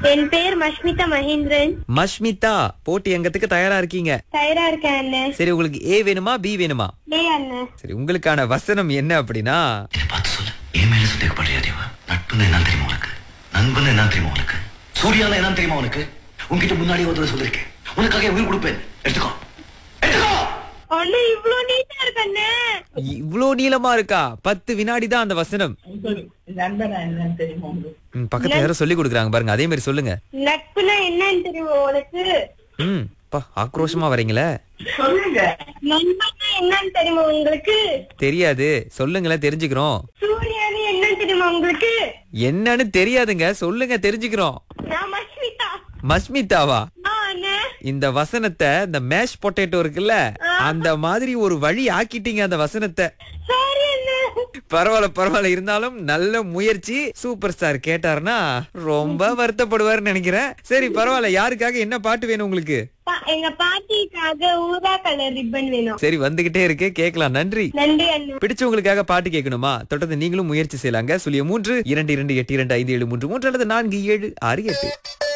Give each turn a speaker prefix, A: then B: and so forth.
A: என் பேர் மஷ்மிதா மகேந்திரன்
B: மஷ்மிதா போட்டி அங்கத்துக்கு தயாரா இருக்கீங்க
A: தயாரா இருக்கேன் அண்ணன்
B: சரி உங்களுக்கு ஏ வேணுமா பி வேணுமா
A: ஏ அண்ணன்
B: சரி உங்களுக்கான வசனம் என்ன அப்படின்னா
C: இதை பார்த்து சொல்லு என் மேல சந்தேகப்படுறியா தேவா நட்புன்னு என்ன தெரியுமா உனக்கு நண்பன் என்ன தெரியுமா உனக்கு சூர்யால என்ன தெரியுமா உனக்கு உன்கிட்ட முன்னாடி ஒரு தடவை சொல்லிருக்கேன் உனக்காக என் உயிர் கொடுப்பேன் எடுத்துக்கோ எடுத்துக்கோ
A: அண்ணன் இவ்ளோ நீட்டா இருக்கு அண்ணன்
B: இவ்ளோ நீளமா இருக்கா பத்து வினாடி தான் அந்த வசனம்
D: நண்பனா என்னன்னு தெரியுமா உங்களுக்கு
B: ம், பக்கத்துல யாரோ சொல்லி கொடுக்குறாங்க பாருங்க அதே மாதிரி சொல்லுங்க
A: நட்புனா என்னன்னு தெரியுமா உனக்கு
B: ம் பா ஆக்ரோஷமா வரீங்களே
D: சொல்லுங்க
A: நண்பன்னா என்னன்னு தெரியுமா உங்களுக்கு
B: தெரியாது சொல்லுங்களேன் தெரிஞ்சுக்கிறோம்
A: சூர்யானு என்னன்னு தெரியுமா உங்களுக்கு
B: என்னன்னு தெரியாதுங்க சொல்லுங்க தெரிஞ்சுக்கிறோம்
A: நான் மஷ்மிதா
B: மஸ்மிதாவா
A: ஆ அண்ணன்
B: இந்த வசனத்தை இந்த மேஷ் பொட்டேட்டோ இருக்குல்ல அந்த மாதிரி ஒரு வழி ஆக்கிட்டீங்க அந்த வசனத்தை
A: சாரி அண்ணன்
B: பரவாயில்ல பரவாயில்ல இருந்தாலும் நல்ல முயற்சி சூப்பர் ஸ்டார் கேட்டாருன்னா ரொம்ப வருத்தப்படுவாருன்னு நினைக்கிறேன் சரி பரவாயில்ல யாருக்காக என்ன பாட்டு வேணும் உங்களுக்கு
A: பா- எங்க பாட்டிக்காக ஊதா கலர் ரிப்பன் வேணும்
B: சரி வந்துகிட்டே இருக்கு கேட்கலாம் நன்றி
A: நன்றி அண்ணன்
B: பிடிச்சவங்களுக்காக பாட்டு கேட்கணுமா தொடர்ந்து நீங்களும் முயற்சி செய்யலாங்க சுழிய மூன்று இரண்டு இரண்டு எட்டு இரண்டு ஐந்து ஏழு மூன்று மூன்று அல்லது நான்கு ஏழு ஆறு எட்டு